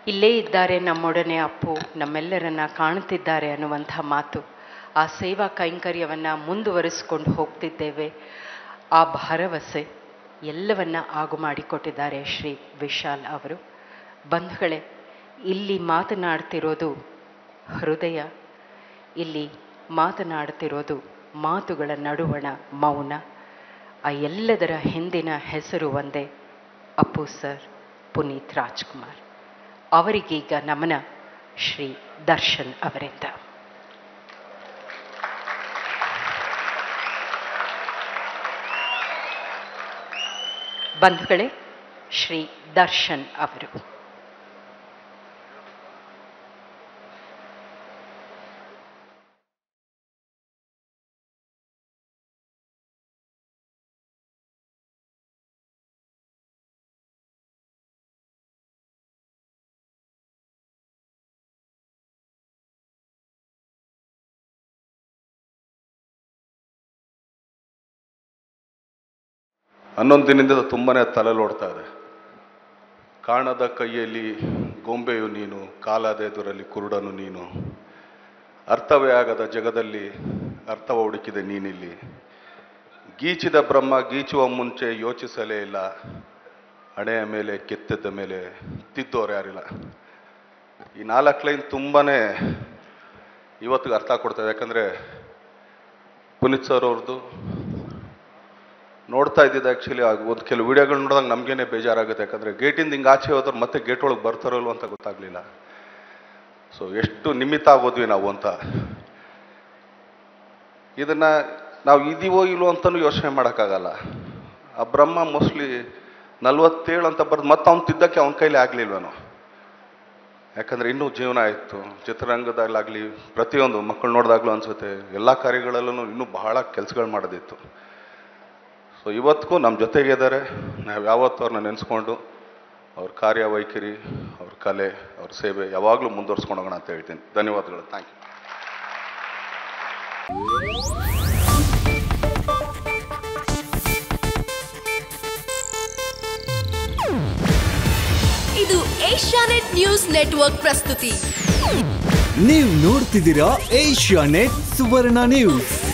ಇಲ್ಲೇ ಇದ್ದಾರೆ ನಮ್ಮೊಡನೆ ಅಪ್ಪು ನಮ್ಮೆಲ್ಲರನ್ನ ಕಾಣುತ್ತಿದ್ದಾರೆ ಅನ್ನುವಂಥ ಮಾತು ಆ ಸೇವಾ ಕೈಂಕರ್ಯವನ್ನು ಮುಂದುವರಿಸಿಕೊಂಡು ಹೋಗ್ತಿದ್ದೇವೆ ಆ ಭರವಸೆ ಎಲ್ಲವನ್ನ ಆಗು ಮಾಡಿಕೊಟ್ಟಿದ್ದಾರೆ ಶ್ರೀ ವಿಶಾಲ್ ಅವರು ಬಂಧುಗಳೇ ಇಲ್ಲಿ ಮಾತನಾಡ್ತಿರೋದು ಹೃದಯ ಇಲ್ಲಿ ಮಾತನಾಡ್ತಿರೋದು ಮಾತುಗಳ ನಡುವಣ ಮೌನ ಆ ಎಲ್ಲದರ ಹಿಂದಿನ ಹೆಸರು ಒಂದೇ ಅಪ್ಪು ಸರ್ ಪುನೀತ್ ರಾಜ್ಕುಮಾರ್ ಅವರಿಗೀಗ ನಮನ ಶ್ರೀ ದರ್ಶನ್ ಅವರಿಂದ ಬಂಧುಗಳೇ ಶ್ರೀ ದರ್ಶನ್ ಅವರು ಹನ್ನೊಂದು ದಿನದಿಂದ ತುಂಬಾನೇ ತಲೆಯಲ್ಲಿ ಓಡ್ತಾ ಇದೆ ಕಾಣದ ಕೈಯಲ್ಲಿ ಗೊಂಬೆಯು ನೀನು ಕಾಲದೆದುರಲ್ಲಿ ಕುರುಡನು ನೀನು ಅರ್ಥವೇ ಆಗದ ಜಗದಲ್ಲಿ ಅರ್ಥವ ಹುಡುಕಿದೆ ನೀನಿಲ್ಲಿ ಗೀಚಿದ ಬ್ರಹ್ಮ ಗೀಚುವ ಮುಂಚೆ ಯೋಚಿಸಲೇ ಇಲ್ಲ ಹಣೆಯ ಮೇಲೆ ಕೆತ್ತಿದ್ದ ಮೇಲೆ ತಿದ್ದೋರು ಯಾರಿಲ್ಲ ಈ ನಾಲ್ಕು ಲೈನ್ ತುಂಬಾನೇ ಇವತ್ತಿಗೆ ಅರ್ಥ ಕೊಡ್ತದೆ ಯಾಕಂದ್ರೆ ಪುನೀತ್ ಸರ್ ಅವ್ರದ್ದು ನೋಡ್ತಾ ಇದ್ದಿದ್ದು ಆ್ಯಕ್ಚುಲಿ ಒಂದು ಕೆಲವು ವಿಡಿಯೋಗಳು ನೋಡಿದಾಗ ನಮಗೇನೆ ಬೇಜಾರಾಗುತ್ತೆ ಯಾಕಂದರೆ ಗೇಟಿಂದ ಹಿಂಗೆ ಆಚೆ ಹೋದ್ರೆ ಮತ್ತೆ ಗೇಟ್ ಒಳಗೆ ಬರ್ತಾರಲ್ವ ಅಂತ ಗೊತ್ತಾಗಲಿಲ್ಲ ಸೊ ಎಷ್ಟು ನಿಮಿತ್ತ ಆಗೋದ್ವಿ ನಾವು ಅಂತ ಇದನ್ನ ನಾವು ಇದೀವೋ ಇಲ್ವೋ ಅಂತಲೂ ಯೋಚನೆ ಮಾಡೋಕ್ಕಾಗಲ್ಲ ಆ ಬ್ರಹ್ಮ ಮೋಸ್ಟ್ಲಿ ನಲ್ವತ್ತೇಳು ಅಂತ ಬರ್ದು ಮತ್ತೆ ಅವ್ನು ತಿದ್ದಕ್ಕೆ ಅವನ ಕೈಲಿ ಆಗಲಿಲ್ವೇನೋ ಯಾಕಂದ್ರೆ ಇನ್ನೂ ಜೀವನ ಇತ್ತು ಚಿತ್ರರಂಗದಲ್ಲಾಗಲಿ ಪ್ರತಿಯೊಂದು ಮಕ್ಕಳು ನೋಡಿದಾಗಲೂ ಅನ್ಸುತ್ತೆ ಎಲ್ಲ ಕಾರ್ಯಗಳಲ್ಲೂ ಇನ್ನೂ ಬಹಳ ಕೆಲಸಗಳು ಮಾಡೋದಿತ್ತು ಸೊ ಇವತ್ತಿಗೂ ನಮ್ಮ ಜೊತೆಗೆ ಇದ್ದಾರೆ ನಾವು ಯಾವತ್ತೂ ಅವ್ರನ್ನ ನೆನೆಸ್ಕೊಂಡು ಅವ್ರ ಕಾರ್ಯವೈಖರಿ ಅವ್ರ ಕಲೆ ಅವ್ರ ಸೇವೆ ಯಾವಾಗಲೂ ಮುಂದುವರ್ಸ್ಕೊಂಡು ಹೋಗೋಣ ಅಂತ ಹೇಳ್ತೀನಿ ಧನ್ಯವಾದಗಳು ಥ್ಯಾಂಕ್ ಯು ಇದು ಏಷ್ಯಾನೆಟ್ ನ್ಯೂಸ್ ನೆಟ್ವರ್ಕ್ ಪ್ರಸ್ತುತಿ ನೀವು ನೋಡ್ತಿದ್ದೀರಾ ಏಷ್ಯಾ ನೆಟ್ ಸುವರ್ಣ ನ್ಯೂಸ್